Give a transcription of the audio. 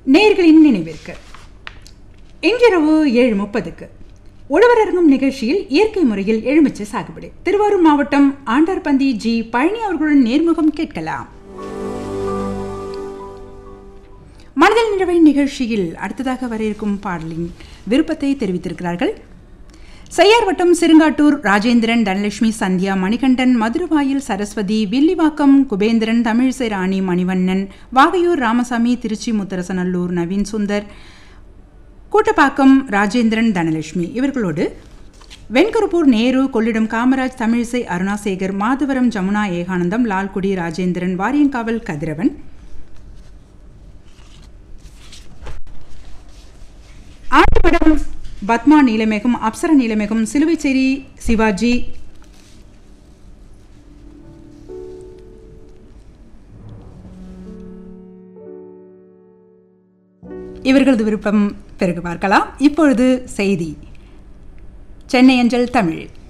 நேர்களின் நினைவிற்கு இன்றிரவு ஏழு முப்பதுக்கு உழவரங்கும் நிகழ்ச்சியில் இயற்கை முறையில் எலுமிச்சை சாகுபடி திருவாரூர் மாவட்டம் ஆண்டார்பந்தி ஜி பழனி அவர்களுடன் நேர்முகம் கேட்கலாம் மனதில் நிலவை நிகழ்ச்சியில் அடுத்ததாக வர இருக்கும் பாடலின் விருப்பத்தை தெரிவித்திருக்கிறார்கள் செய்யார் வட்டம் சிறுங்காட்டூர் ராஜேந்திரன் தனலட்சுமி சந்தியா மணிகண்டன் மதுரவாயில் சரஸ்வதி வில்லிவாக்கம் குபேந்திரன் தமிழிசை ராணி மணிவண்ணன் வாகையூர் ராமசாமி திருச்சி முத்தரசநல்லூர் நவீன் சுந்தர் கூட்டப்பாக்கம் ராஜேந்திரன் தனலட்சுமி இவர்களோடு வெண்கருப்பூர் நேரு கொள்ளிடம் காமராஜ் தமிழிசை அருணாசேகர் மாதவரம் ஜமுனா ஏகானந்தம் லால்குடி ராஜேந்திரன் வாரியங்காவல் கதிரவன் ஆண்டிப்படம் பத்மா நீலமேகம் அப்சர நீலமேகம் சிலுவைச்சேரி சிவாஜி இவர்களது விருப்பம் பிறகு பார்க்கலாம் இப்பொழுது செய்தி சென்னை அஞ்சல் தமிழ்